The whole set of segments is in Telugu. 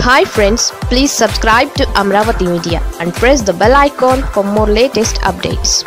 hi friends please subscribe to Amaravati media and press the bell icon for more latest updates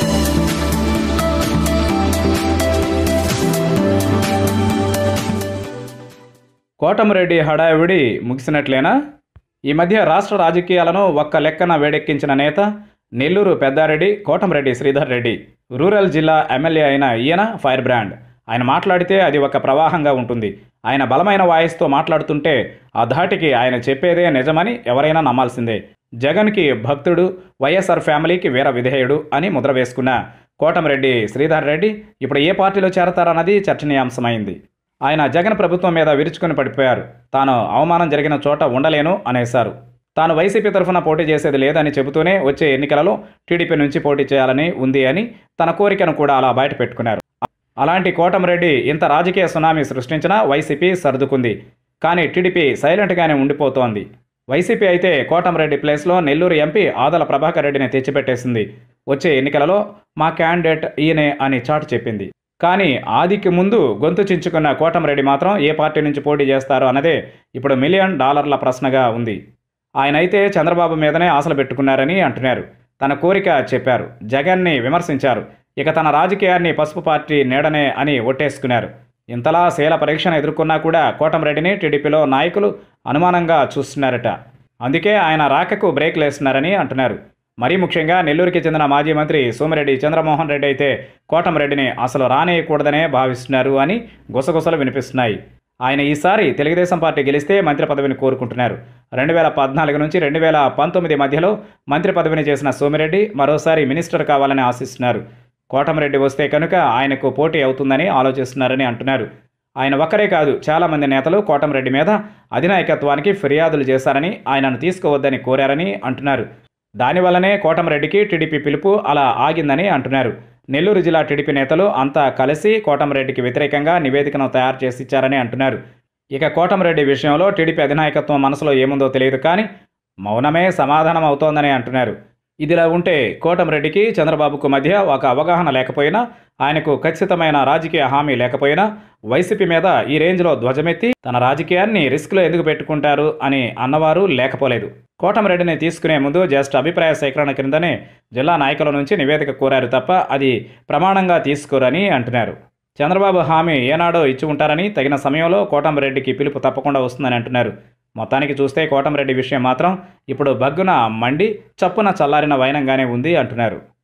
Kotamreddy హడావిడి ముగిసినట్లేనా ఈ మధ్య రాష్ట్ర రాజకీయాలను ఒక్క లెక్కన వేడెక్కించిన నేత నెల్లూరు పెద్దారెడ్డి కోటమిరెడ్డి శ్రీధర్ రెడ్డి రూరల్ జిల్లా ఎమ్మెల్యే అయిన ఈయన ఫైర్ బ్రాండ్ ఆయన మాట్లాడితే అది ఒక ప్రవాహంగా ఉంటుంది ఆయన బలమైన వాయిస్తో మాట్లాడుతుంటే ఆ ధాటికి ఆయన చెప్పేదే నిజమని ఎవరైనా నమ్మాల్సిందే జగన్కి భక్తుడు వైఎస్ఆర్ ఫ్యామిలీకి వీర విధేయుడు అని ముద్ర వేసుకున్న కోటమిరెడ్డి శ్రీధర్ రెడ్డి ఇప్పుడు ఏ పార్టీలో చేరతారన్నది చర్చనీయాంశమైంది ఆయన జగన్ ప్రభుత్వం మీద విరుచుకుని పడిపోయారు తాను అవమానం జరిగిన చోట ఉండలేను అనేశారు తాను వైసీపీ తరఫున పోటీ చేసేది లేదని చెబుతూనే వచ్చే ఎన్నికలలో టీడీపీ నుంచి పోటీ చేయాలని ఉంది అని తన కోరికను కూడా అలా బయట పెట్టుకున్నారు అలాంటి కోటమిరెడ్డి ఇంత రాజకీయ సునామీ సృష్టించినా వైసీపీ సర్దుకుంది కానీ టీడీపీ సైలెంట్గానే ఉండిపోతోంది వైసీపీ అయితే కోటమిరెడ్డి ప్లేస్లో నెల్లూరు ఎంపీ ఆదల ప్రభాకర్ రెడ్డిని తెచ్చిపెట్టేసింది వచ్చే ఎన్నికలలో మా క్యాండిడేట్ ఈయనే అని చాటు చెప్పింది కానీ ఆదికి ముందు గొంతు చించుకున్న కోటమిరెడ్డి మాత్రం ఏ పార్టీ నుంచి పోటీ చేస్తారు అన్నదే ఇప్పుడు మిలియన్ డాలర్ల ప్రశ్నగా ఉంది ఆయనైతే చంద్రబాబు మీదనే ఆశలు పెట్టుకున్నారని అంటున్నారు తన కోరిక చెప్పారు జగన్ని విమర్శించారు ఇక తన రాజకీయాన్ని పసుపు పార్టీ నీడనే అని ఒట్టేసుకున్నారు ఇంతలా శీల పరీక్షను ఎదుర్కొన్నా కూడా కోటమిరెడ్డిని టీడీపీలో నాయకులు అనుమానంగా చూస్తున్నారట అందుకే ఆయన రాకకు బ్రేక్ లేస్తున్నారని అంటున్నారు మరీ ముఖ్యంగా నెల్లూరుకి చెందిన మాజీ మంత్రి సోమిరెడ్డి చంద్రమోహన్ రెడ్డి అయితే కోటమిరెడ్డిని అసలు రానేయకూడదనే భావిస్తున్నారు అని గుసగుసలు వినిపిస్తున్నాయి ఆయన ఈసారి తెలుగుదేశం పార్టీ గెలిస్తే మంత్రి పదవిని కోరుకుంటున్నారు రెండు వేల పద్నాలుగు నుంచి రెండు వేల పంతొమ్మిది మధ్యలో మంత్రి పదవిని చేసిన సోమిరెడ్డి మరోసారి మినిస్టర్ కావాలని ఆశిస్తున్నారు కోటమిరెడ్డి వస్తే కనుక ఆయనకు పోటీ అవుతుందని ఆలోచిస్తున్నారని అంటున్నారు ఆయన ఒక్కరే కాదు చాలామంది నేతలు కోటమిరెడ్డి మీద అధినాయకత్వానికి ఫిర్యాదులు చేశారని ఆయనను తీసుకోవద్దని కోరారని అంటున్నారు దానివల్లనే కోటమిరెడ్డికి టీడీపీ పిలుపు అలా ఆగిందని అంటున్నారు నెల్లూరు జిల్లా టీడీపీ నేతలు అంతా కలిసి కోటమిరెడ్డికి వ్యతిరేకంగా నివేదికను తయారు చేసి ఇచ్చారని అంటున్నారు ఇక కోటమిరెడ్డి విషయంలో టీడీపీ అధినాయకత్వం మనసులో ఏముందో తెలియదు కానీ మౌనమే సమాధానం అవుతోందని అంటున్నారు ఇదిలా ఉంటే కోటమిరెడ్డికి చంద్రబాబుకు మధ్య ఒక అవగాహన లేకపోయినా ఆయనకు ఖచ్చితమైన రాజకీయ హామీ లేకపోయినా వైసీపీ మీద ఈ రేంజ్లో ధ్వజమెత్తి తన రాజకీయాన్ని రిస్క్లో ఎందుకు పెట్టుకుంటారు అని అన్నవారు లేకపోలేదు కోటమిరెడ్డిని తీసుకునే ముందు జస్ట్ అభిప్రాయ సేకరణ క్రిందనే జిల్లా నాయకుల నుంచి నివేదిక కోరారు తప్ప అది ప్రమాణంగా తీసుకోరని అంటున్నారు చంద్రబాబు హామీ ఏనాడో ఇచ్చి ఉంటారని తగిన సమయంలో కోటమిరెడ్డికి పిలుపు తప్పకుండా వస్తుందని అంటున్నారు మొత్తానికి చూస్తే కోటమిరెడ్డి విషయం మాత్రం ఇప్పుడు బగ్గున మండి చప్పున చల్లారిన వైనంగానే ఉంది అంటున్నారు